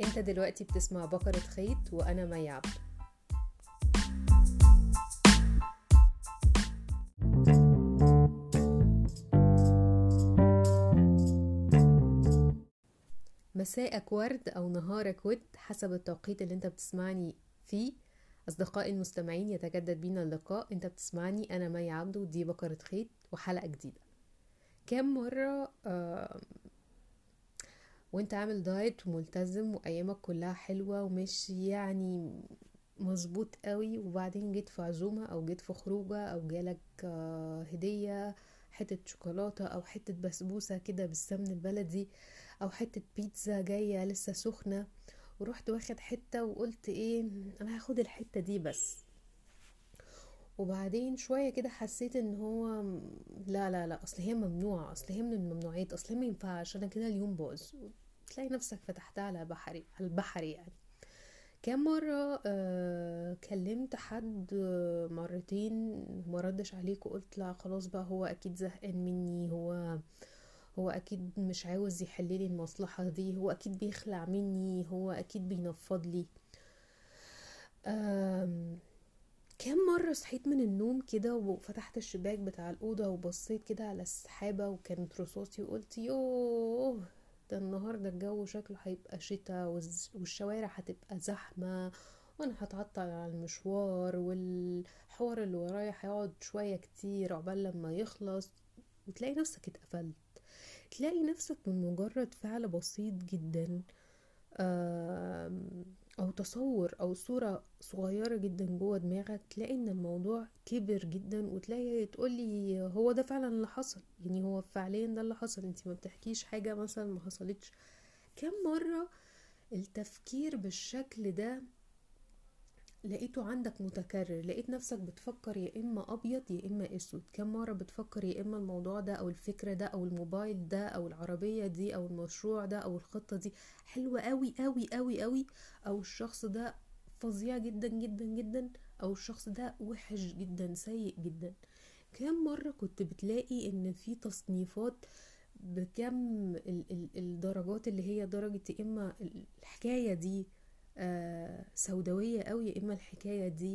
انت دلوقتي بتسمع بقرة خيط وانا مي عبد مساءك ورد او نهارك ود حسب التوقيت اللي انت بتسمعني فيه اصدقائي المستمعين يتجدد بينا اللقاء انت بتسمعني انا مي عبد ودي بقرة خيط وحلقة جديدة كام مرة آه وانت عامل دايت وملتزم وايامك كلها حلوة وماشي يعني مظبوط قوي وبعدين جيت في عزومة او جيت في خروجة او جالك آه هدية حتة شوكولاتة او حتة بسبوسة كده بالسمن البلدي او حتة بيتزا جاية لسه سخنة ورحت واخد حتة وقلت ايه انا هاخد الحتة دي بس وبعدين شوية كده حسيت ان هو لا لا لا اصل هي ممنوعة اصل هي من الممنوعات اصل هي ما ينفعش انا كده اليوم باظ تلاقي نفسك فتحتها على بحري على البحري يعني كام مرة آه كلمت حد آه مرتين ما ردش عليك وقلت لا خلاص بقى هو اكيد زهقان مني هو هو اكيد مش عاوز يحللي المصلحة دي هو اكيد بيخلع مني هو اكيد بينفض لي كام مرة صحيت من النوم كده وفتحت الشباك بتاع الأوضة وبصيت كده على السحابة وكانت رصاصي وقلت يوه ده النهاردة الجو شكله هيبقى شتا والشوارع هتبقى زحمة وانا هتعطل على المشوار والحوار اللي ورايا هيقعد شوية كتير عقبال لما يخلص وتلاقي نفسك اتقفلت تلاقي نفسك من مجرد فعل بسيط جدا او تصور او صورة صغيرة جدا جوه دماغك تلاقي ان الموضوع كبر جدا وتلاقي تقولي هو ده فعلا اللي حصل يعني هو فعليا ده اللي حصل انت ما بتحكيش حاجة مثلا ما حصلتش كم مرة التفكير بالشكل ده لقيته عندك متكرر لقيت نفسك بتفكر يا اما ابيض يا اما اسود كم مره بتفكر يا اما الموضوع ده او الفكره ده او الموبايل ده او العربيه دي او المشروع ده او الخطه دي حلوه قوي قوي قوي قوي او الشخص ده فظيع جدا جدا جدا او الشخص ده وحش جدا سيء جدا كم مره كنت بتلاقي ان في تصنيفات بكم ال- ال- الدرجات اللي هي درجه يا اما الحكايه دي آه سوداوية قوي يا إما الحكاية دي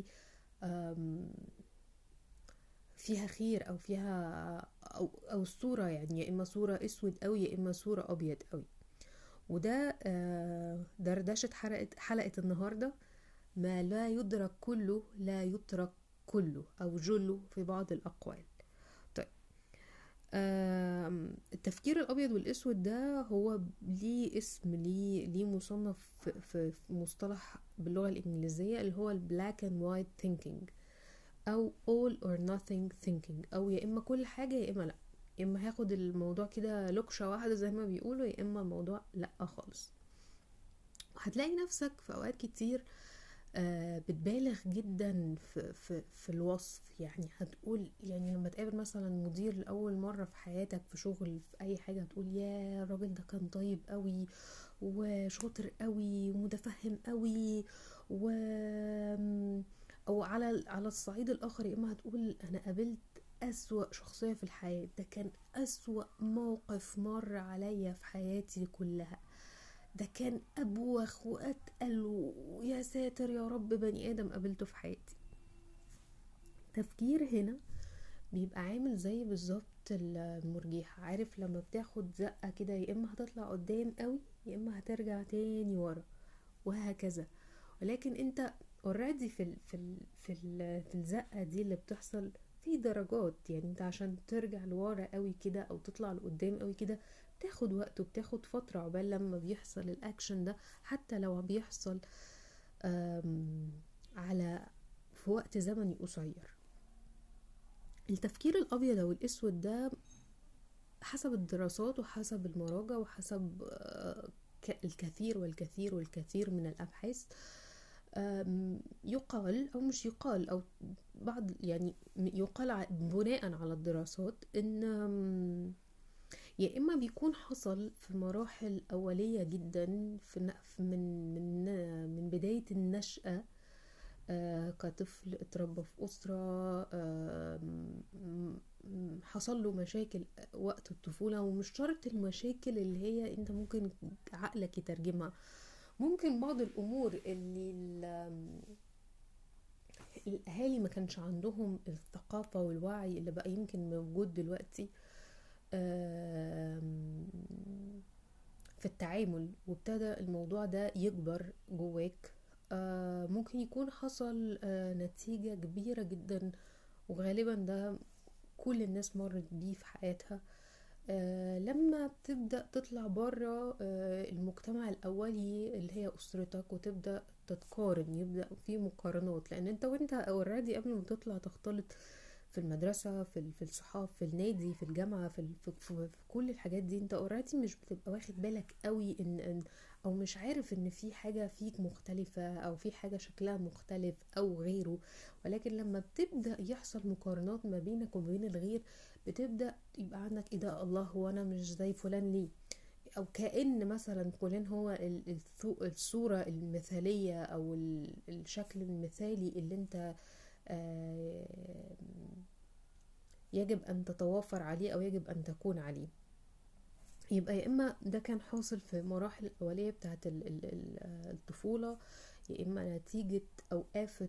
فيها خير أو فيها أو, أو الصورة يعني يا إما صورة أسود قوي يا إما صورة أبيض قوي وده آه دردشة حلقة, حلقة النهاردة ما لا يدرك كله لا يترك كله أو جله في بعض الأقوال طيب التفكير الابيض والاسود ده هو ليه اسم ليه ليه مصنف في, في, في مصطلح باللغه الانجليزيه اللي هو البلاك اند وايت ثينكينج او all or nothing thinking او يا اما كل حاجه يا اما لا يا اما هاخد الموضوع كده لكشه واحده زي ما بيقولوا يا اما الموضوع لا خالص هتلاقي نفسك في اوقات كتير آه بتبالغ جدا في, في, في الوصف يعني هتقول يعني لما تقابل مثلا مدير لأول مرة في حياتك في شغل في أي حاجة هتقول يا الراجل ده كان طيب قوي وشاطر قوي ومتفهم قوي و أو على على الصعيد الآخر يا إما هتقول أنا قابلت أسوأ شخصية في الحياة ده كان أسوأ موقف مر عليا في حياتي كلها ده كان أبوخ وأتقل ويا ساتر يا رب بني آدم قابلته في حياتي تفكير هنا بيبقى عامل زي بالظبط المرجيحة عارف لما بتاخد زقة كده يا إما هتطلع قدام قوي يا إما هترجع تاني ورا وهكذا ولكن انت اوريدي في ال في ال في, ال في الزقة دي اللي بتحصل في درجات يعني انت عشان ترجع لورا قوي كده او تطلع لقدام قوي كده بتاخد وقت وبتاخد فترة عقبال لما بيحصل الأكشن ده حتى لو بيحصل على في وقت زمني قصير التفكير الأبيض أو الأسود ده حسب الدراسات وحسب المراجع وحسب الكثير والكثير والكثير من الأبحاث يقال أو مش يقال أو بعض يعني يقال بناء على الدراسات إن يا اما بيكون حصل في مراحل اوليه جدا في من من من بدايه النشاه آه كطفل اتربى في اسره آه حصل له مشاكل وقت الطفوله ومش شرط المشاكل اللي هي انت ممكن عقلك يترجمها ممكن بعض الامور اللي الاهالي ما كانش عندهم الثقافة والوعي اللي بقى يمكن موجود دلوقتي في التعامل وابتدى الموضوع ده يكبر جواك آه، ممكن يكون حصل آه، نتيجة كبيرة جدا وغالبا ده كل الناس مرت بيه في حياتها آه لما بتبدأ تطلع بره آه المجتمع الأولي اللي هي أسرتك وتبدأ تتقارن يبدأ في مقارنات لأن انت وانت اوريدي قبل ما تطلع تختلط في المدرسة في في الصحاب في النادي في الجامعة في, في, في, في كل الحاجات دي انت اوريدي مش بتبقى واخد بالك قوي ان, إن او مش عارف ان في حاجة فيك مختلفة او في حاجة شكلها مختلف او غيره ولكن لما بتبدأ يحصل مقارنات ما بينك وبين الغير بتبدأ يبقى عندك ايه ده الله هو انا مش زي فلان ليه او كأن مثلا فلان هو الصورة المثالية او الشكل المثالي اللي انت آه، يجب ان تتوافر عليه او يجب ان تكون عليه يبقى يا اما ده كان حاصل في المراحل الاوليه بتاعه الطفوله يا اما نتيجه او افه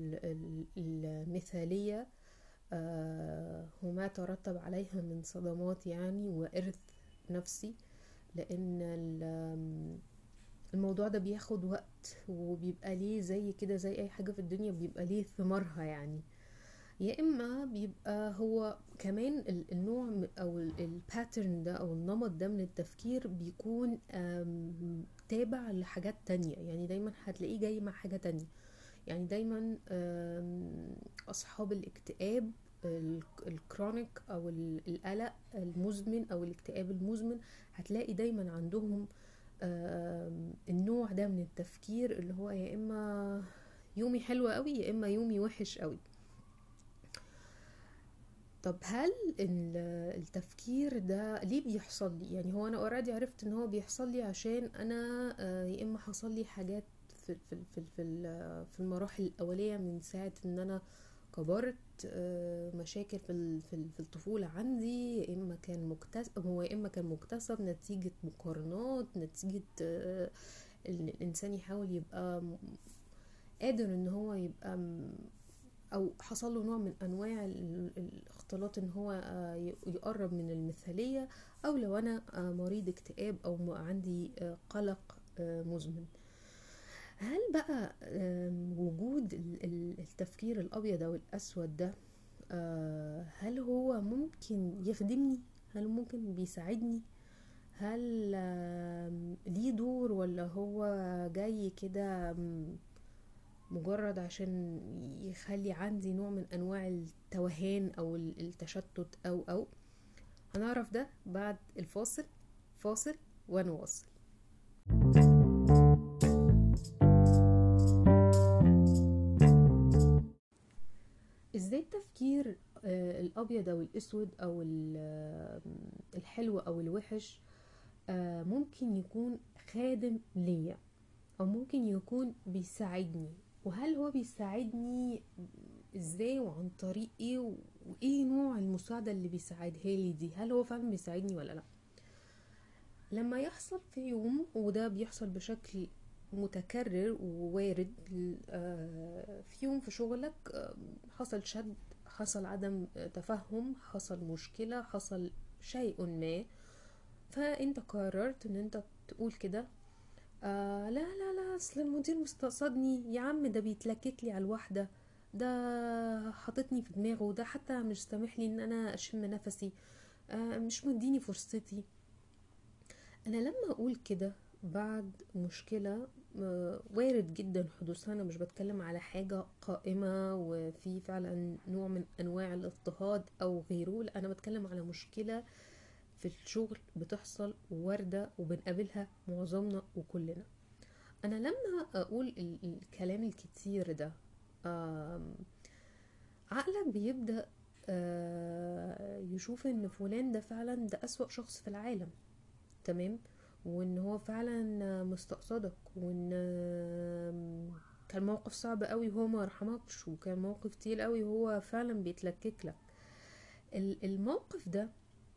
المثاليه آه، وما ترتب عليها من صدمات يعني وارث نفسي لان الموضوع ده بياخد وقت وبيبقى ليه زي كده زي اي حاجه في الدنيا بيبقى ليه ثمارها يعني يا اما بيبقى هو كمان النوع او الباترن ده او النمط ده من التفكير بيكون تابع لحاجات تانية يعني دايما هتلاقيه جاي مع حاجة تانية يعني دايما اصحاب الاكتئاب الكرونيك او القلق المزمن او الاكتئاب المزمن هتلاقي دايما عندهم النوع ده من التفكير اللي هو يا اما يومي حلو قوي يا اما يومي وحش قوي طب هل التفكير ده ليه بيحصل لي يعني هو انا اوريدي عرفت ان هو بيحصل لي عشان انا آه، يا اما حصل لي حاجات في في في في, في المراحل الاوليه من ساعه ان انا كبرت آه، مشاكل في في الطفوله عندي يا اما كان مكتسب هو يا اما كان مكتسب نتيجه مقارنات نتيجه آه، ان الانسان يحاول يبقى قادر ان هو يبقى او حصل له نوع من انواع الاختلاط ان هو آه، يقرب من المثاليه او لو انا مريض اكتئاب او عندي قلق مزمن هل بقى وجود التفكير الابيض او الاسود ده آه، هل هو ممكن يخدمني هل ممكن بيساعدني هل ليه دور ولا هو جاي كده مجرد عشان يخلي عندي نوع من انواع التوهان او التشتت او او هنعرف ده بعد الفاصل فاصل ونواصل ازاي التفكير آه، الابيض او الاسود او الحلو او الوحش آه، ممكن يكون خادم ليا او ممكن يكون بيساعدني وهل هو بيساعدني ازاي وعن طريق ايه وايه نوع المساعده اللي بيساعدها لي دي هل هو فعلا بيساعدني ولا لا لما يحصل في يوم وده بيحصل بشكل متكرر ووارد آه، في يوم في شغلك آه، حصل شد حصل عدم تفهم حصل مشكلة حصل شيء ما فانت قررت ان انت تقول كده آه لا لا لا اصل المدير مستقصدني يا عم ده بيتلكك لي على الواحدة ده حاططني في دماغه ده حتى مش سامح لي ان انا اشم نفسي آه مش مديني فرصتي انا لما اقول كده بعد مشكلة آه، وارد جدا حدوثها انا مش بتكلم على حاجة قائمة وفي فعلا نوع من انواع الاضطهاد او غيره لا انا بتكلم على مشكلة في الشغل بتحصل واردة وبنقابلها معظمنا وكلنا انا لما اقول الكلام الكتير ده عقلك بيبدأ آه، يشوف ان فلان ده فعلا ده اسوأ شخص في العالم تمام وان هو فعلا مستقصدك وان كان موقف صعب قوي وهو ما رحمكش وكان موقف تقيل قوي وهو فعلا بيتلكك لك الموقف ده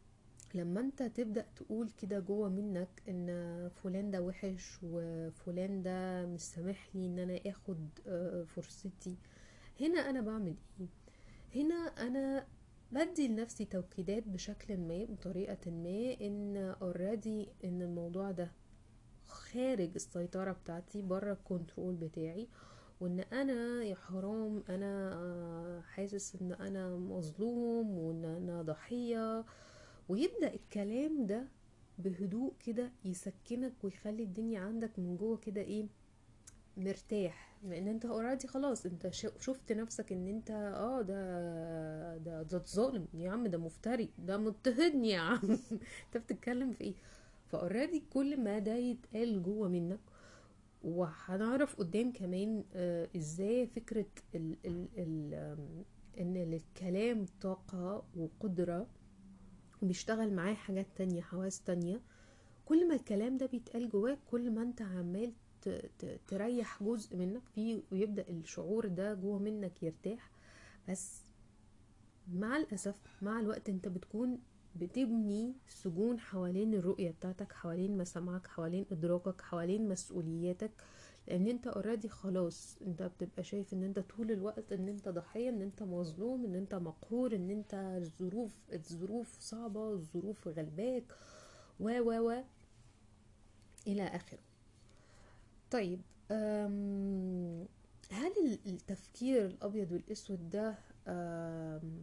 لما انت تبدأ تقول كده جوه منك ان فلان ده وحش وفلان ده مش سامح لي ان انا اخد آه، فرصتي هنا انا بعمل ايه هنا انا بدي لنفسي توكيدات بشكل ما بطريقة ما ان اوريدي ان الموضوع ده خارج السيطرة بتاعتي بره الكنترول بتاعي وان انا يا حرام انا آه، حاسس ان انا مظلوم وان انا ضحية ويبدأ الكلام ده بهدوء كده يسكنك ويخلي الدنيا عندك من جوه كده ايه مرتاح لان انت اوريدي خلاص انت ش- شفت نفسك ان انت اه ده ده ده ظالم يا عم ده مفتري ده مضطهدني يا عم انت بتتكلم في ايه فاوريدي كل ما ده يتقال جوه منك وهنعرف قدام كمان آه ازاي فكرة ال ال ال آم، ان للكلام طاقة وقدرة وبيشتغل معاه حاجات تانية حواس تانية كل ما الكلام ده بيتقال جواك كل ما انت عمال ت- ت- تريح جزء منك فيه ويبدأ الشعور ده جوه منك يرتاح بس مع الأسف مع الوقت انت بتكون بتبني سجون حوالين الرؤية بتاعتك حوالين مسامعك حوالين إدراكك حوالين مسؤولياتك لأن انت اوريدي خلاص انت بتبقى شايف ان انت طول الوقت ان انت ضحية ان انت مظلوم ان انت مقهور ان انت الظروف الظروف صعبة الظروف غلباك و و و إلى آخره طيب أم، هل ال- التفكير الأبيض والأسود ده أم،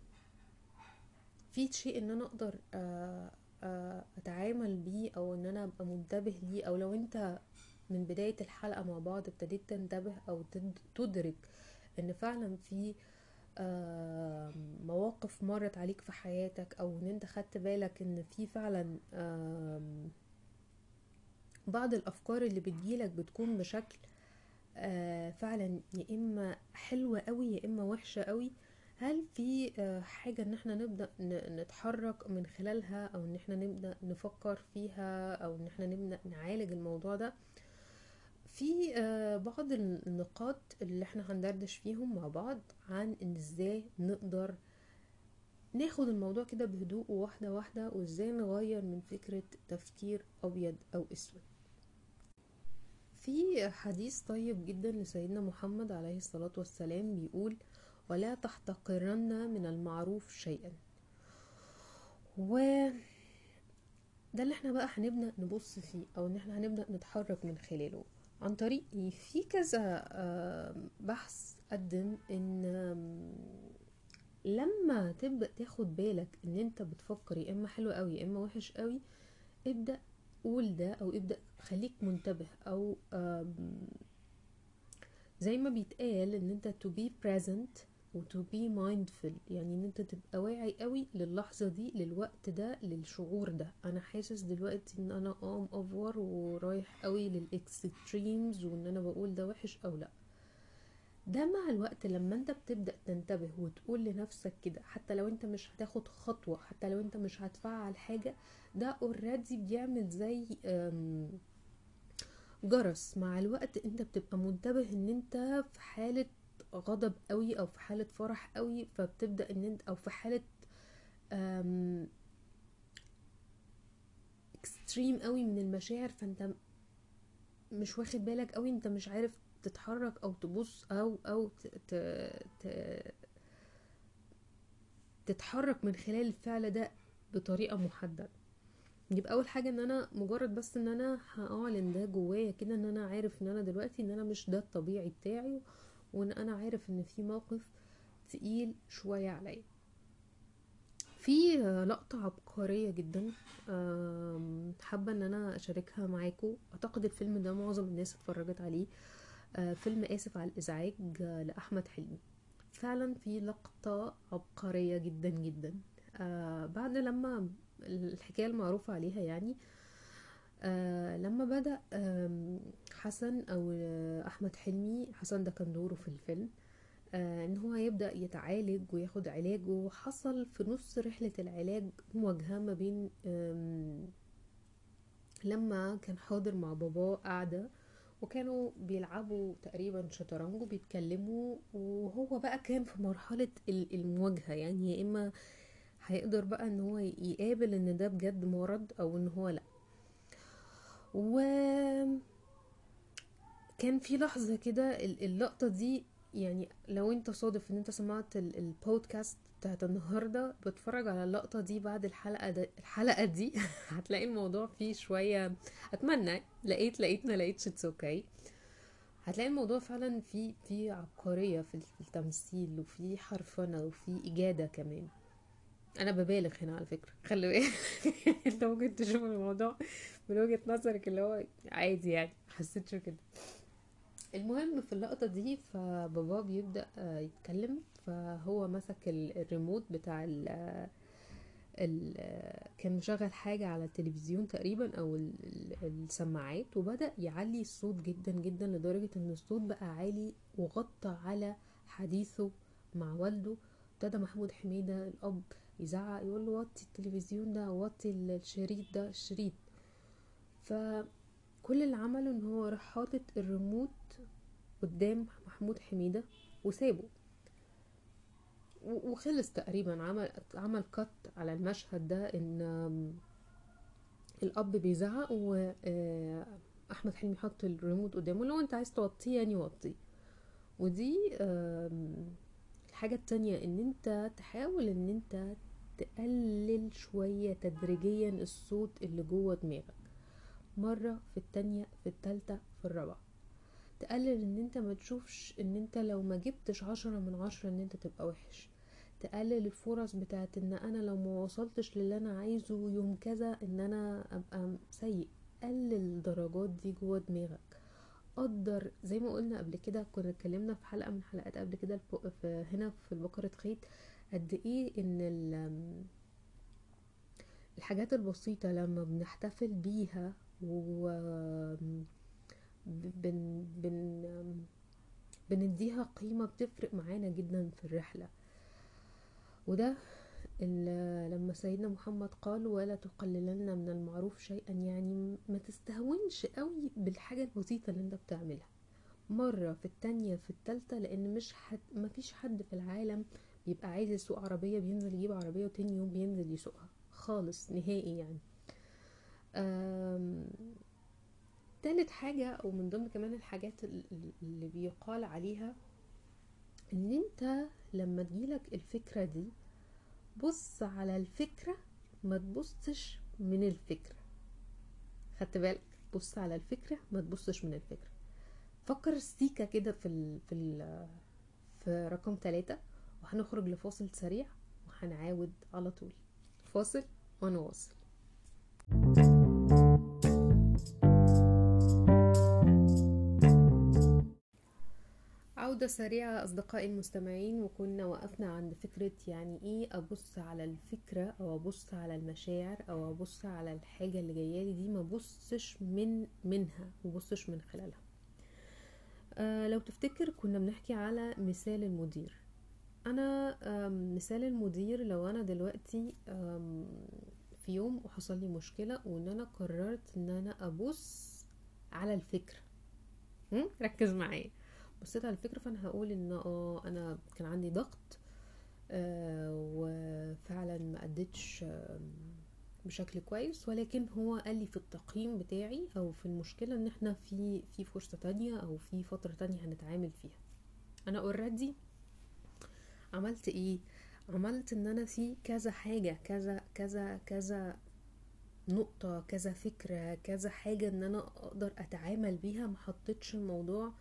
في شيء ان انا اقدر آه، آه، اتعامل بيه او ان انا ابقى منتبه ليه او لو انت من بداية الحلقة مع بعض ابتديت تنتبه او تد- تدرك ان فعلا في آه، مواقف مرت عليك في حياتك او ان انت خدت بالك ان في فعلا آم، بعض الافكار اللي بتجيلك بتكون بشكل آه، فعلا يا اما حلوة قوي يا اما وحشة قوي هل في آه، حاجة ان احنا نبدأ ن- نتحرك من خلالها او ان احنا نبدأ نفكر فيها او ان احنا نبدأ نعالج الموضوع ده في آه، بعض النقاط اللي احنا هندردش فيهم مع بعض عن ان ازاي نقدر ناخد الموضوع كده بهدوء وواحدة واحدة وازاي نغير من فكرة تفكير ابيض او اسود في حديث طيب جدا لسيدنا محمد عليه الصلاة والسلام بيقول ولا تحتقرن من المعروف شيئا و ده اللي احنا بقى هنبدأ نبص فيه او ان احنا هنبدأ نتحرك من خلاله عن طريق إيه؟ في كذا آم، بحث قدم ان آم، لما تبدأ تاخد بالك ان انت بتفكر يا اما حلو قوي يا اما وحش قوي ابدأ قول ده او ابدأ خليك منتبه او آم، زي ما بيتقال ان انت to be present و to be mindful يعني ان انت تبقى واعي قوي للحظة دي للوقت ده للشعور ده انا حاسس دلوقتي ان انا اه مأفور ورايح قوي للاكستريمز وان انا بقول ده وحش او لا ده مع الوقت لما انت بتبدأ تنتبه وتقول لنفسك كده حتى لو انت مش هتاخد خطوة حتى لو انت مش هتفعل حاجة ده اوريدي بيعمل زي أم، جرس مع الوقت انت بتبقى منتبه ان انت في حالة غضب قوي او في حالة فرح قوي فبتبدأ ان انت او في حالة اكستريم قوي من المشاعر فانت مش واخد بالك قوي انت مش عارف تتحرك او تبص او او ت... ت... ت... تتحرك من خلال الفعل ده بطريقة محددة يبقى اول حاجه ان انا مجرد بس ان انا هعلن ده جوايا كده ان انا عارف ان انا دلوقتي ان انا مش ده الطبيعي بتاعي وان انا عارف ان في موقف تقيل شويه عليا في لقطة عبقرية جدا آم، حابة ان انا اشاركها معاكم اعتقد الفيلم ده معظم الناس اتفرجت عليه آه، فيلم اسف على الازعاج آه، لاحمد حلمي فعلا في لقطة عبقرية جدا جدا آه بعد لما الحكاية المعروفة عليها يعني آه لما بدأ آم، حسن أو آه، أحمد حلمي حسن ده كان دوره في الفيلم آه إن هو يبدأ يتعالج وياخد علاج وحصل في نص رحلة العلاج مواجهة ما بين آم، لما كان حاضر مع باباه قاعدة وكانوا بيلعبوا تقريبا شطرنج وبيتكلموا وهو بقى كان في مرحلة ال- المواجهة يعني يا إما هيقدر بقى ان هو يقابل ان ده بجد مرض او ان هو لا و كان في لحظة كده اللقطة دي يعني لو انت صادف ان انت سمعت البودكاست بتاعت النهارده بتفرج على اللقطه دي بعد الحلقه دي الحلقه دي هتلاقي الموضوع فيه شويه اتمنى لقيت لقيت ما لقيتش اتس اوكي هتلاقي الموضوع فعلا في في عبقريه في التمثيل وفي حرفنه وفي اجاده كمان انا ببالغ هنا على فكره خلي بالك انت ممكن تشوف الموضوع من وجهه نظرك اللي هو عادي يعني حسيتش كده المهم في اللقطة دي فبابا بيبدأ يتكلم فهو مسك الريموت بتاع ال ال كان مشغل حاجة على التلفزيون تقريبا او السماعات وبدأ يعلي الصوت جدا جدا لدرجة ان الصوت بقى عالي وغطى على حديثه مع والده ابتدى محمود حميدة الاب يزعق يقول له وطي التلفزيون ده وطي الشريط ده الشريط فكل اللي عمله ان هو راح حاطط الريموت قدام محمود حميدة وسابه وخلص تقريبا عمل عمل كت على المشهد ده ان الاب بيزعق واحمد حلمي حط الريموت قدامه لو انت عايز توطيه يعني وطيه ودي الحاجة التانية ان انت تحاول ان انت تقلل شوية تدريجيا الصوت اللي جوه دماغك مرة في التانية في التالتة في الرابعة تقلل ان انت ما تشوفش ان انت لو ما جبتش عشرة من عشرة ان انت تبقى وحش تقلل الفرص بتاعت ان انا لو ما وصلتش للي انا عايزه يوم كذا ان انا ابقى سيء قلل الدرجات دي جوه دماغك قدر زي ما قلنا قبل كده كنا اتكلمنا في حلقه من حلقات قبل كده في هنا في البقره خيط قد ايه ان الحاجات البسيطه لما بنحتفل بيها و بن بن بنديها قيمة بتفرق معانا جدا في الرحلة وده لما سيدنا محمد قال ولا تقللن من المعروف شيئا يعني ما تستهونش قوي بالحاجة البسيطة اللي انت بتعملها مرة في التانية في التالتة لان مش حد ما فيش حد في العالم بيبقى عايز يسوق عربية بينزل يجيب عربية وتاني يوم بينزل يسوقها خالص نهائي يعني تالت حاجة او من ضمن كمان الحاجات اللي بيقال عليها ان انت لما تجيلك الفكرة دي بص على الفكرة ما تبصش من الفكرة خدت بالك بص على الفكرة ما تبصش من الفكرة فكر سيكا كده في ال في ال في رقم ثلاثة وهنخرج لفاصل سريع وهنعاود على طول فاصل ونواصل عودة سريعة أصدقائي المستمعين وكنا وقفنا عند فكرة يعني إيه أبص على الفكرة أو أبص على المشاعر أو أبص على الحاجة اللي جايالي دي ما بصش من منها وبصش من خلالها آه لو تفتكر كنا بنحكي على مثال المدير أنا مثال المدير لو أنا دلوقتي في يوم وحصل لي مشكلة وإن أنا قررت إن أنا أبص على الفكرة ركز معايا بصيت على الفكره فانا هقول ان اه انا كان عندي ضغط آه وفعلا ما اديتش آه بشكل كويس ولكن هو قال لي في التقييم بتاعي او في المشكله ان احنا في في فرصه تانية او في فتره تانية هنتعامل فيها انا اوريدي عملت ايه عملت ان انا في كذا حاجه كذا كذا كذا نقطه كذا فكره كذا حاجه ان انا اقدر اتعامل بيها ما حطيتش الموضوع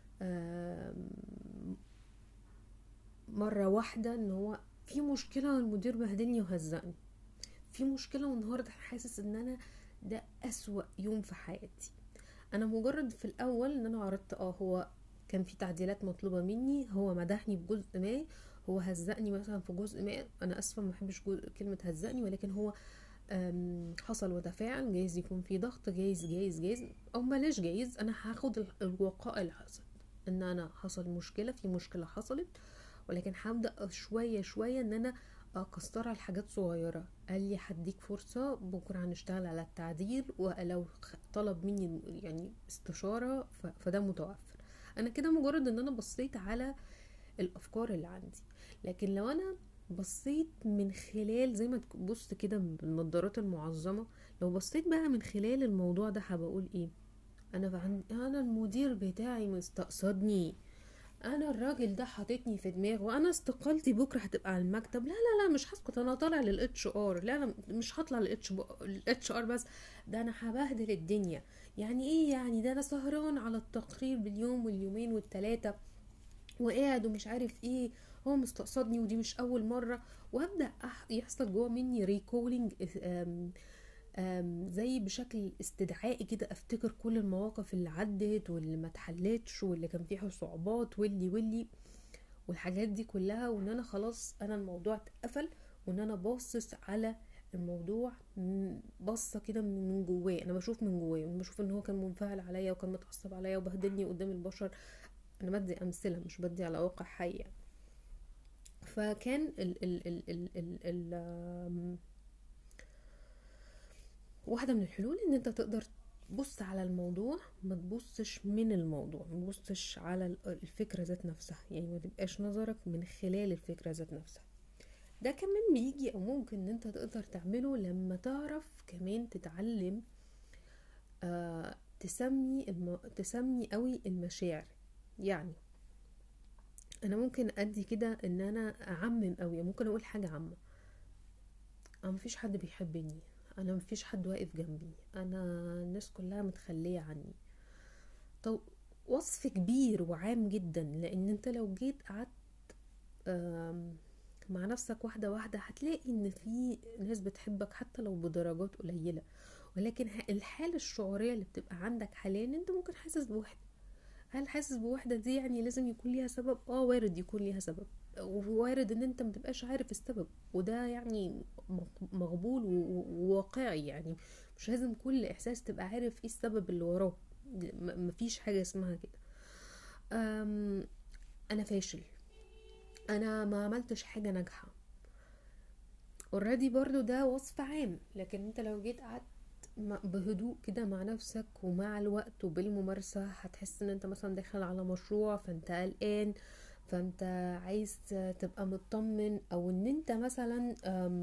مرة واحدة ان هو في مشكلة والمدير بهدلني وهزقني في مشكلة والنهاردة حاسس ان انا ده اسوأ يوم في حياتي انا مجرد في الاول ان انا عرضت اه هو كان في تعديلات مطلوبة مني هو مدحني بجزء ما هو هزقني مثلا في جزء ما انا اسفة ما بحبش كلمة هزقني ولكن هو حصل وتفاعل جايز يكون في ضغط جايز جايز جايز او بلاش جايز انا هاخد الوقائع اللي حصل ان انا حصل مشكلة في مشكلة حصلت ولكن هبدأ شوية شوية ان انا اكسر على حاجات صغيرة قال لي هديك فرصة بكرة هنشتغل على التعديل ولو طلب مني يعني استشارة فده متوفر انا كده مجرد ان انا بصيت على الافكار اللي عندي لكن لو انا بصيت من خلال زي ما تبص كده بالنضارات المعظمة لو بصيت بقى من خلال الموضوع ده هبقول ايه انا عن... انا المدير بتاعي مستقصدني انا الراجل ده حاططني في دماغه وانا استقالتي بكره هتبقى على المكتب لا لا لا مش هسكت انا طالع للاتش ار لا انا مش هطلع للاتش ار بس ده انا هبهدل الدنيا يعني ايه يعني ده انا سهران على التقرير باليوم واليومين والتلاتة وقاعد ومش عارف ايه هو مستقصدني ودي مش اول مره وابدا يحصل جوه مني ريكولينج زي بشكل استدعائي كده افتكر كل المواقف اللي عدت واللي ما اتحلتش واللي كان فيها صعوبات واللي واللي والحاجات دي كلها وان انا خلاص انا الموضوع اتقفل وان انا باصص على الموضوع بصه كده من جواه انا بشوف من جواه بشوف ان هو كان منفعل عليا وكان متعصب عليا وبهدلني قدام البشر انا بدي امثله مش بدي على واقع حي يعني فكان ال ال ال ال ال ال واحده من الحلول ان انت تقدر تبص على الموضوع ما تبصش من الموضوع ما تبصش على الفكره ذات نفسها يعني ما تبقاش نظرك من خلال الفكره ذات نفسها ده كمان بيجي او ممكن ان انت تقدر تعمله لما تعرف كمان تتعلم آه تسمي الم... تسمي قوي المشاعر يعني انا ممكن ادي كده ان انا اعمم قوي ممكن اقول حاجه عامه انا مفيش حد بيحبني انا مفيش حد واقف جنبي انا الناس كلها متخليه عني طب وصف كبير وعام جدا لان انت لو جيت قعدت مع نفسك واحده واحده هتلاقي ان في ناس بتحبك حتى لو بدرجات قليله ولكن الحاله الشعوريه اللي بتبقى عندك حاليا انت ممكن حاسس بوحده هل حاسس بوحده دي يعني لازم يكون ليها سبب اه وارد يكون ليها سبب ووارد ان انت متبقاش عارف السبب وده يعني مقبول وواقعي يعني مش لازم كل احساس تبقى عارف ايه السبب اللي وراه مفيش حاجه اسمها كده انا فاشل انا ما عملتش حاجه ناجحه اوريدي برضو ده وصف عام لكن انت لو جيت قعدت بهدوء كده مع نفسك ومع الوقت وبالممارسة هتحس ان انت مثلا داخل على مشروع فانت قلقان فانت عايز تبقى مطمن او ان انت مثلا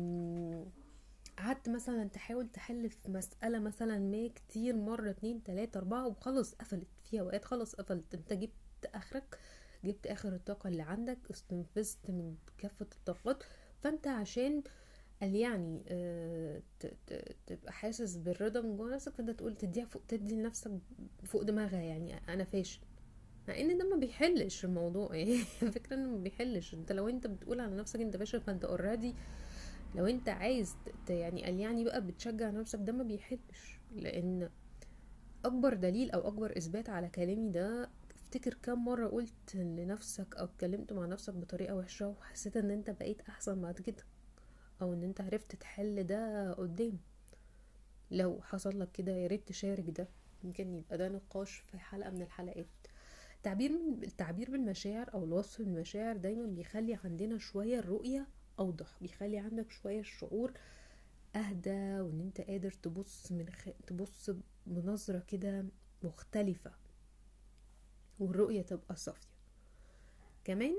قعدت مثلا تحاول تحل في مسألة مثلا ما كتير مرة اتنين تلاتة اربعة وخلص قفلت في اوقات خلص قفلت انت جبت اخرك جبت اخر الطاقة اللي عندك استنفذت من كافة الطاقات فانت عشان قال يعني آه تبقى حاسس بالرضا من جوه نفسك فانت تقول تديها فوق تدي لنفسك فوق دماغها يعني انا فاشل مع ان ده ما بيحلش الموضوع يعني الفكره انه ما بيحلش انت لو انت بتقول على نفسك انت فاشل فانت اوريدي لو انت عايز يعني قال يعني بقى بتشجع نفسك ده ما بيحلش لان اكبر دليل او اكبر اثبات على كلامي ده افتكر كم مرة قلت لنفسك او اتكلمت مع نفسك بطريقة وحشة وحسيت ان انت بقيت احسن بعد كده او ان انت عرفت تحل ده قدام لو حصل لك كده يا ريت تشارك ده يمكن يبقى ده نقاش في حلقه من الحلقات التعبير التعبير بالمشاعر او الوصف بالمشاعر دايما بيخلي عندنا شويه الرؤيه اوضح بيخلي عندك شويه الشعور اهدى وان انت قادر تبص من خ... تبص بنظره كده مختلفه والرؤيه تبقى صافيه كمان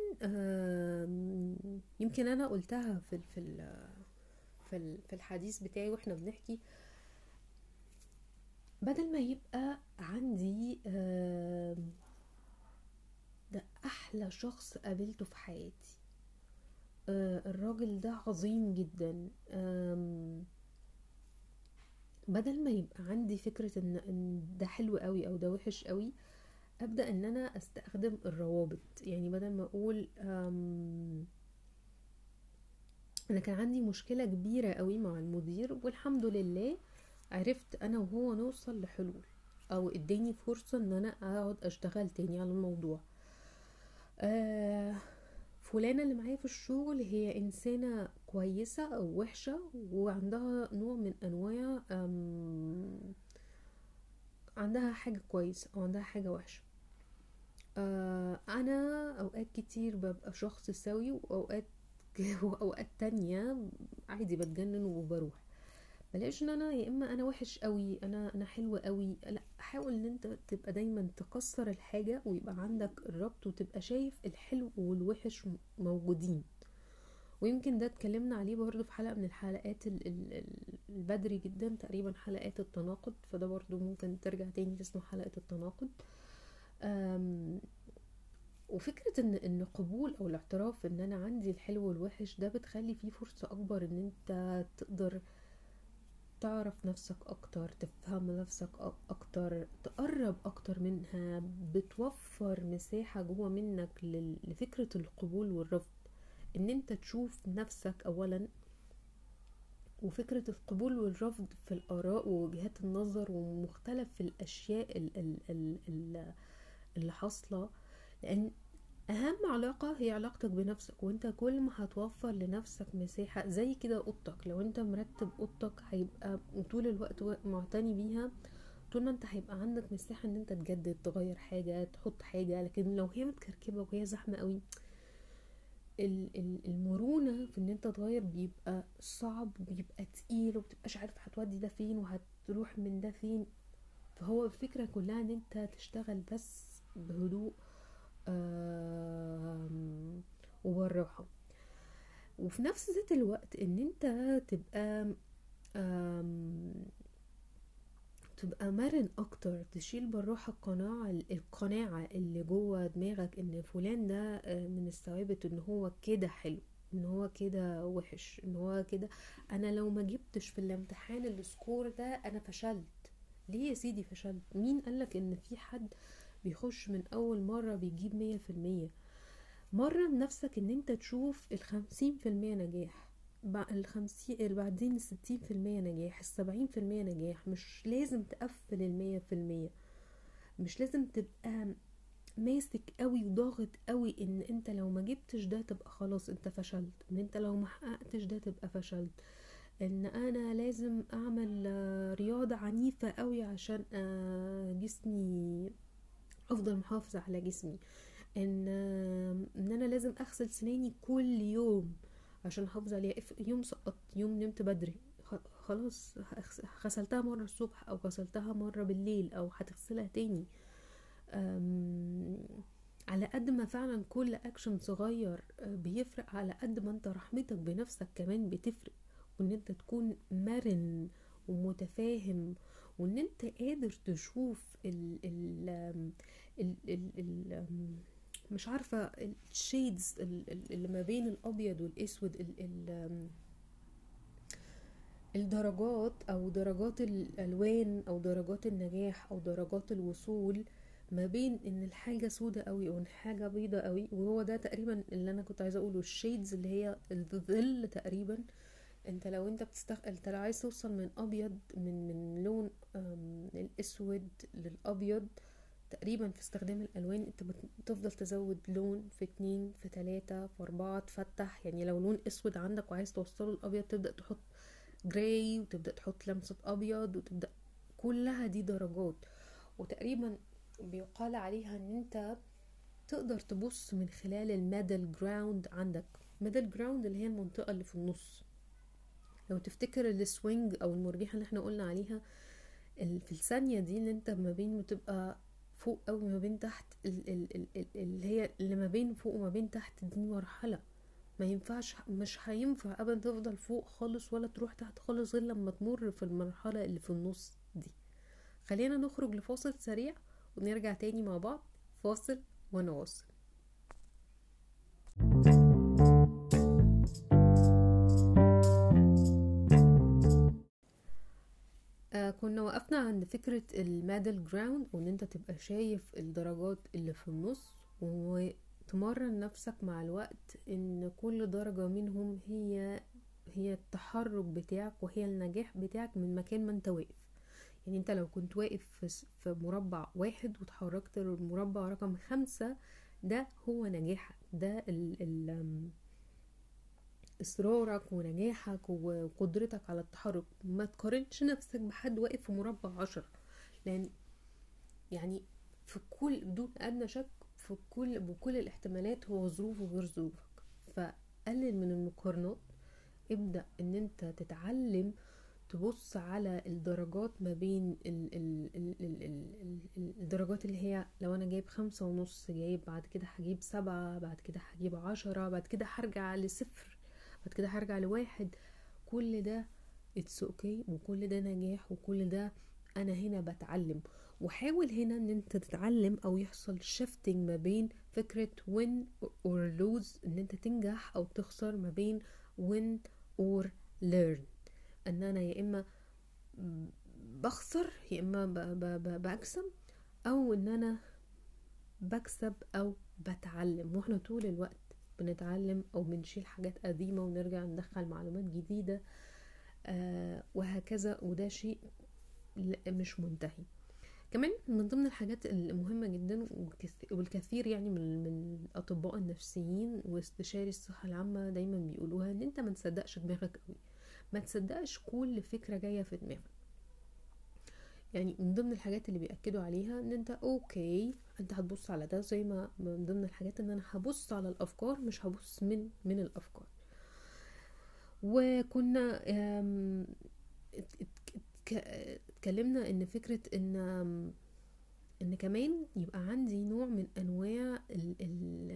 يمكن انا قلتها في في في في الحديث بتاعي واحنا بنحكي بدل ما يبقى عندي ده احلى شخص قابلته في حياتي الراجل ده عظيم جدا بدل ما يبقى عندي فكرة ان ده حلو قوي او ده وحش قوي ابدا ان انا استخدم الروابط يعني بدل ما اقول انا كان عندي مشكله كبيره قوي مع المدير والحمد لله عرفت انا وهو نوصل لحلول او اداني فرصه ان انا اقعد اشتغل تاني على الموضوع آه فلانه اللي معايا في الشغل هي انسانه كويسه او وحشه وعندها نوع من انواع عندها حاجه كويسه او عندها حاجه وحشه آه انا اوقات كتير ببقى شخص سوي واوقات واوقات تانية عادي بتجنن وبروح بلاش ان انا يا اما انا وحش قوي انا انا حلو قوي لا حاول ان انت تبقى دايما تكسر الحاجه ويبقى عندك الربط وتبقى شايف الحلو والوحش موجودين ويمكن ده اتكلمنا عليه برضو في حلقة من الحلقات البدري جدا تقريبا حلقات التناقض فده برضو ممكن ترجع تاني تسمع حلقة التناقض وفكرة ان ان قبول او الاعتراف ان انا عندي الحلو والوحش ده بتخلي فيه فرصة اكبر ان انت تقدر تعرف نفسك اكتر تفهم نفسك اكتر تقرب اكتر منها بتوفر مساحة جوه منك لفكرة القبول والرفض ان انت تشوف نفسك اولا وفكرة القبول والرفض في الآراء ووجهات النظر ومختلف الأشياء اللي حاصلة لأن أهم علاقة هي علاقتك بنفسك وانت كل ما هتوفر لنفسك مساحة زي كده اوضتك لو انت مرتب اوضتك هيبقى طول الوقت معتني بيها طول ما انت هيبقى عندك مساحة ان انت تجدد تغير حاجة تحط حاجة لكن لو هي متكركبة وهي زحمة قوي المرونة في ان انت تغير بيبقى صعب بيبقى تقيل ومتبقاش عارف هتودي ده فين وهتروح من ده فين فهو الفكرة كلها ان انت تشتغل بس بهدوء وبالراحة وفي نفس ذات الوقت ان انت تبقى تبقى مرن اكتر تشيل بالراحة القناعة القناعة اللي جوه دماغك ان فلان ده آه، من الثوابت ان هو كده حلو ان هو كده وحش ان هو كده انا لو ما جبتش في الامتحان السكور ده انا فشلت ليه يا سيدي فشلت مين قالك ان في حد بيخش من اول مرة بيجيب مية في المية مرن نفسك ان انت تشوف الخمسين في المية نجاح الخمسين بعدين الستين في المية نجاح السبعين في المية نجاح مش لازم تقفل المية في المية مش لازم تبقى ماسك قوي وضاغط قوي ان انت لو ما جبتش ده تبقى خلاص انت فشلت ان انت لو ما حققتش ده تبقى فشلت ان انا لازم اعمل رياضة عنيفة قوي عشان آه، جسمي افضل محافظة على جسمي ان ان انا لازم اغسل سناني كل يوم عشان احافظ عليها يوم سقطت يوم نمت بدري خلاص غسلتها مرة الصبح او غسلتها مرة بالليل او هتغسلها تاني على قد ما فعلا كل اكشن صغير آه، بيفرق على قد ما انت رحمتك بنفسك كمان بتفرق وان انت تكون مرن ومتفاهم وان انت قادر تشوف ال ال ال ال, ال مش عارفة الشيدز اللي ما بين الابيض والاسود ال ال الدرجات او درجات الالوان او درجات النجاح او درجات الوصول ما بين ان الحاجة سودة قوي وان حاجة بيضة قوي وهو ده تقريبا اللي انا كنت عايزة اقوله الشيدز اللي هي الظل تقريبا انت لو انت بتستخ... انت لو عايز توصل من ابيض من من لون الاسود للابيض تقريبا في استخدام الالوان انت بتفضل تزود لون في اتنين في تلاتة في اربعة تفتح يعني لو لون اسود عندك وعايز توصله الابيض تبدأ تحط جراي وتبدأ تحط لمسة ابيض وتبدأ كلها دي درجات وتقريبا بيقال عليها ان انت تقدر تبص من خلال الميدل جراوند عندك ميدل جراوند اللي هي المنطقة اللي في النص لو تفتكر السوينج او المرجحة اللي احنا قلنا عليها في الثانية دي اللي انت ما بين بتبقى فوق أوي ما بين تحت اللي هي اللي ما بين فوق وما بين تحت دي مرحلة ما ينفعش مش هينفع ابدا تفضل فوق خالص ولا تروح تحت خالص غير لما تمر في المرحلة اللي في النص دي خلينا نخرج لفاصل سريع ونرجع تاني مع بعض فاصل ونواصل كنا وقفنا عند فكرة الميدل جراوند وان انت تبقى شايف الدرجات اللي في النص وتمرن نفسك مع الوقت ان كل درجة منهم هي هي التحرك بتاعك وهي النجاح بتاعك من مكان ما انت واقف يعني انت لو كنت واقف في مربع واحد وتحركت للمربع رقم خمسة ده هو نجاحك ده ال ال اصرارك ونجاحك وقدرتك على التحرك ما تقارنش نفسك بحد واقف في مربع عشرة لان يعني في كل بدون ادنى شك في كل بكل الاحتمالات هو ظروفه غير ظروفك فقلل من المقارنات ابدأ ان انت تتعلم تبص على الدرجات ما بين ال ال ال ال ال ال الدرجات اللي هي لو انا جايب خمسة ونص جايب بعد كده هجيب سبعة بعد كده هجيب عشرة بعد كده هرجع لصفر بعد كده هرجع لواحد كل ده اتس اوكي okay وكل ده نجاح وكل ده انا هنا بتعلم وحاول هنا ان انت تتعلم او يحصل شيفتنج ما بين فكرة win or lose ان انت تنجح او تخسر ما بين win or learn ان انا يا اما بخسر يا اما بكسب او ان انا بكسب او بتعلم واحنا طول الوقت بنتعلم او بنشيل حاجات قديمة ونرجع ندخل معلومات جديدة آه وهكذا وده شيء مش منتهي كمان من ضمن الحاجات المهمة جدا والكثير يعني من, من الأطباء النفسيين واستشاري الصحة العامة دايما بيقولوها ان انت ما تصدقش دماغك قوي ما تصدقش كل فكرة جاية في دماغك يعني من ضمن الحاجات اللي بيأكدوا عليها ان انت اوكي انت هتبص على ده زي ما من ضمن الحاجات ان انا هبص على الافكار مش هبص من من الافكار وكنا اتكلمنا ان فكرة ان ان كمان يبقى عندي نوع من انواع ال ال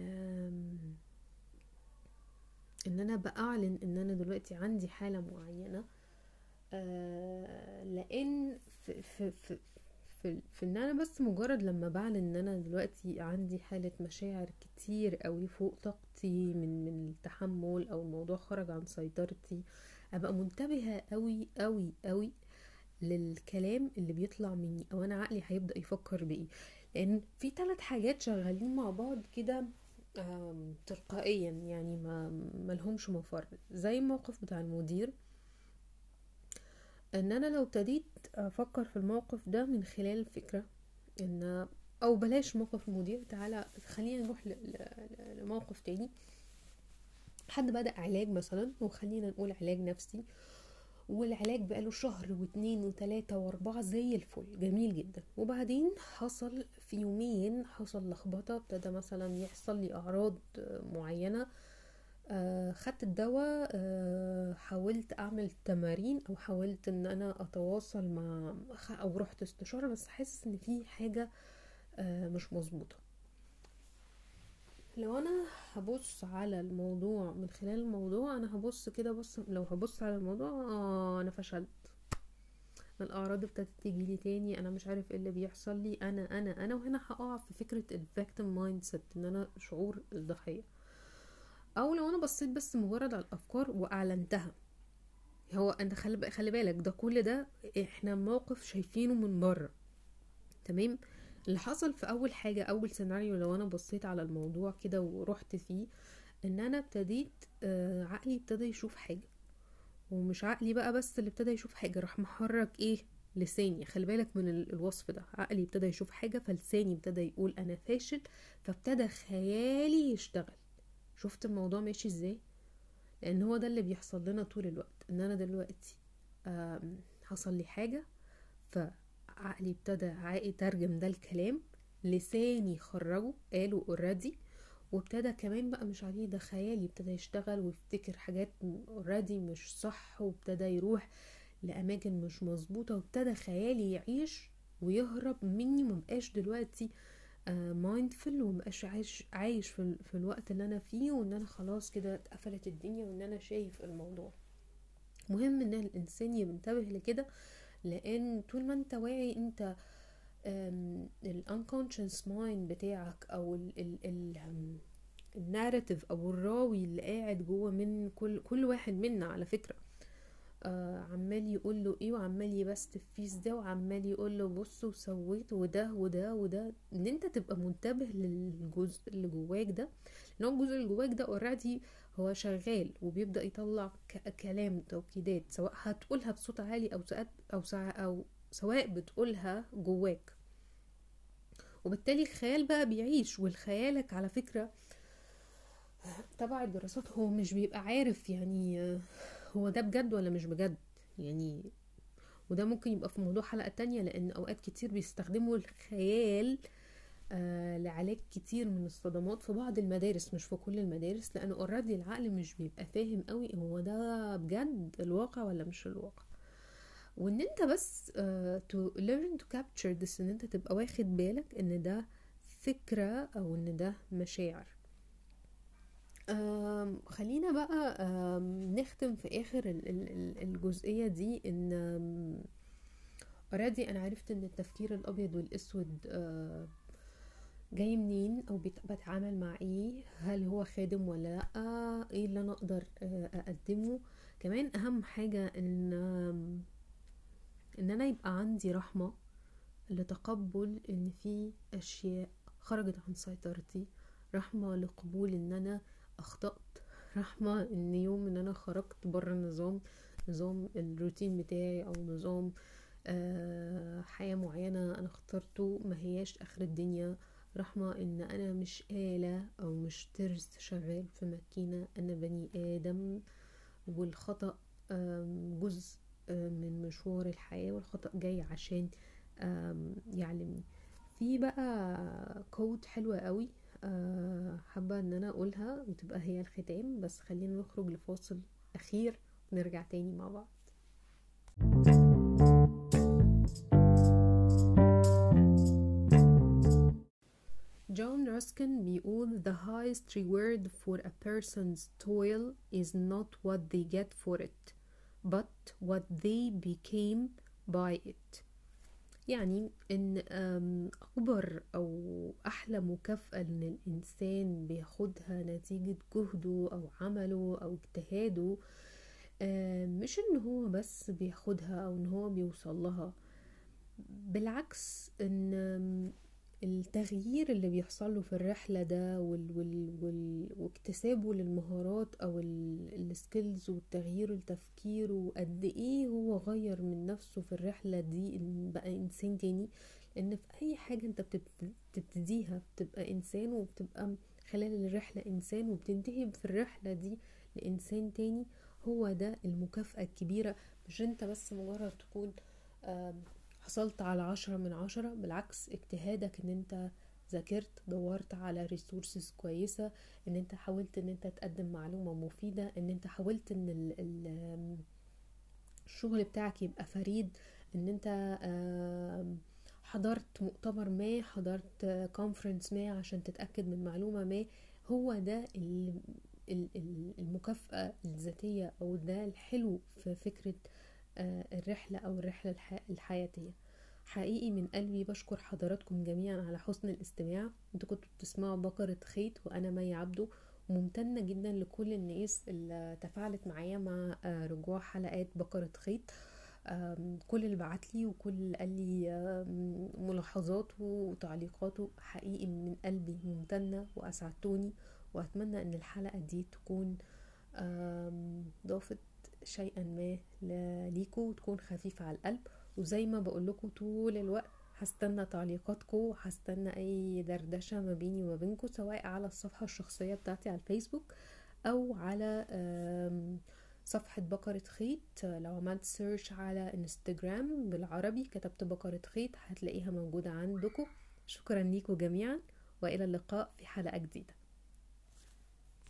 ان انا باعلن ان انا دلوقتي عندي حالة معينة آه لان في, في, في في, في ان انا بس مجرد لما بعلن ان انا دلوقتي عندي حالة مشاعر كتير قوي فوق طاقتي من من التحمل او الموضوع خرج عن سيطرتي ابقى منتبهة قوي قوي قوي للكلام اللي بيطلع مني او انا عقلي هيبدا يفكر بايه لان في ثلاث حاجات شغالين مع بعض كده تلقائيا يعني ما ملهمش مفر زي الموقف بتاع المدير ان انا لو ابتديت افكر في الموقف ده من خلال فكرة ان او بلاش موقف المدير تعالى خلينا نروح لموقف تاني حد بدأ علاج مثلا وخلينا نقول علاج نفسي والعلاج بقاله شهر واتنين وتلاتة واربعة زي الفل جميل جدا وبعدين حصل في يومين حصل لخبطة ابتدى مثلا يحصل لي اعراض معينة آه خدت الدواء آه حاولت اعمل تمارين او حاولت ان انا اتواصل مع او رحت استشارة بس حاسس ان في حاجة آه مش مظبوطة لو انا هبص على الموضوع من خلال الموضوع انا هبص كده بص لو هبص على الموضوع اه انا فشلت الاعراض ابتدت تيجي لي تاني انا مش عارف ايه اللي بيحصل لي انا انا انا وهنا هقع في فكره الفيكتيم مايند سيت ان انا شعور الضحيه او لو انا بصيت بس مجرد على الافكار واعلنتها هو انت خلي خلي بالك ده كل ده احنا موقف شايفينه من بره تمام اللي حصل في اول حاجة اول سيناريو لو انا بصيت على الموضوع كده ورحت فيه ان انا ابتديت آه عقلي ابتدى يشوف حاجة ومش عقلي بقى بس اللي ابتدى يشوف حاجة راح محرك ايه لساني خلي بالك من الوصف ده عقلي ابتدى يشوف حاجة فلساني ابتدى يقول انا فاشل فابتدى خيالي يشتغل شفت الموضوع ماشي ازاي لان هو ده اللي بيحصل لنا طول الوقت ان انا دلوقتي حصل لي حاجة ف عقلي ابتدى يترجم ده الكلام لساني خرجه قاله اوريدي وابتدى كمان بقى مش عليه ده خيالي ابتدى يشتغل ويفتكر حاجات اوريدي مش صح وابتدى يروح لاماكن مش مظبوطه وابتدى خيالي يعيش ويهرب مني مبقاش دلوقتي مايندفul آه ومبقاش عايش عايش في, في الوقت اللي انا فيه وان انا خلاص كده اتقفلت الدنيا وان انا شايف الموضوع مهم ان الانسان ينتبه لكده لان طول ما انت واعي انت الانكونشنس مايند بتاعك او ال ال ال الناريتيف او الراوي اللي قاعد جوه من كل كل واحد منا على فكره آه عمال يقول له ايه وعمال يبست فيس ده وعمال يقول له بص وسويت وده وده وده ان انت تبقى منتبه للجزء اللي جواك ده لان الجزء اللي جواك ده اوريدي هو شغال وبيبدا يطلع كلام توكيدات سواء هتقولها بصوت عالي او ساعات او ساعة او سواء بتقولها جواك وبالتالي الخيال بقى بيعيش والخيالك على فكره تبع الدراسات هو مش بيبقى عارف يعني هو ده بجد ولا مش بجد يعني وده ممكن يبقى في موضوع حلقة تانية لأن أوقات كتير بيستخدموا الخيال آه لعلاج كتير من الصدمات في بعض المدارس مش في كل المدارس لأنه اوريدي العقل مش بيبقى فاهم قوي هو ده بجد الواقع ولا مش الواقع وان انت بس uh, to learn to capture this ان انت تبقى واخد بالك ان ده فكرة او ان ده مشاعر أم، خلينا بقى أم، نختم في اخر ال- ال- ال- الجزئية دي ان اوريدي انا عرفت ان التفكير الابيض والاسود أه، جاي منين او بت- بتعامل مع ايه هل هو خادم ولا لا ايه اللي انا اقدر أه، اقدمه كمان اهم حاجة ان أم، ان انا يبقى عندي رحمة لتقبل ان في اشياء خرجت عن سيطرتي رحمة لقبول ان انا اخطأت رحمة ان يوم ان انا خرجت بره النظام نظام الروتين بتاعي او نظام آه، حياة معينة انا اخترته ما هياش اخر الدنيا رحمة ان انا مش آلة او مش ترس شغال في ماكينة انا بني ادم والخطأ آم، جزء آم، من مشوار الحياة والخطأ جاي عشان آم، يعلمني في بقى كود حلوة قوي آه، حابة ان انا اقولها وتبقى هي الختام بس خلينا نخرج لفاصل اخير ونرجع تاني مع بعض جون راسكن بيقول the highest reward for a person's toil is not what they get for it but what they became by it يعني ان أم، اكبر او احلى مكافأة ان الانسان بياخدها نتيجة جهده او عمله او اجتهاده أم، مش ان هو بس بياخدها او ان هو بيوصل لها بالعكس ان أم، التغيير اللي بيحصل له في الرحلة ده وال وال وال واكتسابه للمهارات او السكيلز والتغيير التفكير وقد ايه هو غير من نفسه في الرحلة دي إن بقى انسان تاني لان في اي حاجة انت بتبت- بتبتديها بتبقى انسان وبتبقى خلال الرحلة انسان وبتنتهي في الرحلة دي لانسان تاني هو ده المكافأة الكبيرة مش انت بس مجرد تكون آم، حصلت على عشرة من عشرة بالعكس اجتهادك ان انت ذاكرت دورت على ريسورسز كويسة ان انت حاولت ان انت تقدم معلومة مفيدة ان انت حاولت ان ال ال الشغل بتاعك يبقى فريد ان انت آم، حضرت مؤتمر ما حضرت كونفرنس ما عشان تتأكد من معلومة ما هو ده ال- ال- ال- المكافأة الذاتية او ده الحلو في فكرة آه، الرحلة او الرحلة الح- الحياتية حقيقي من قلبي بشكر حضراتكم جميعا على حسن الاستماع انتوا كنتوا بتسمعوا بقرة خيط وانا مي عبده وممتنة جدا لكل الناس اللي تفاعلت معايا مع آه، رجوع حلقات بقرة خيط آم، كل اللي بعتلي وكل اللي قال لي آم، ملاحظاته وتعليقاته حقيقي من قلبي ممتنة وأسعدتوني وأتمنى أن الحلقة دي تكون آم، ضافت شيئا ما ل- ليكوا وتكون خفيفة على القلب وزي ما بقول لكم طول الوقت هستنى تعليقاتكم هستنى اي دردشة ما بيني وما بينكم سواء على الصفحة الشخصية بتاعتي على الفيسبوك او على آم، صفحة بقرة خيط لو عملت سيرش على انستجرام بالعربي كتبت بقرة خيط هتلاقيها موجودة عندكم شكرا ليكم جميعا والى اللقاء في حلقة جديدة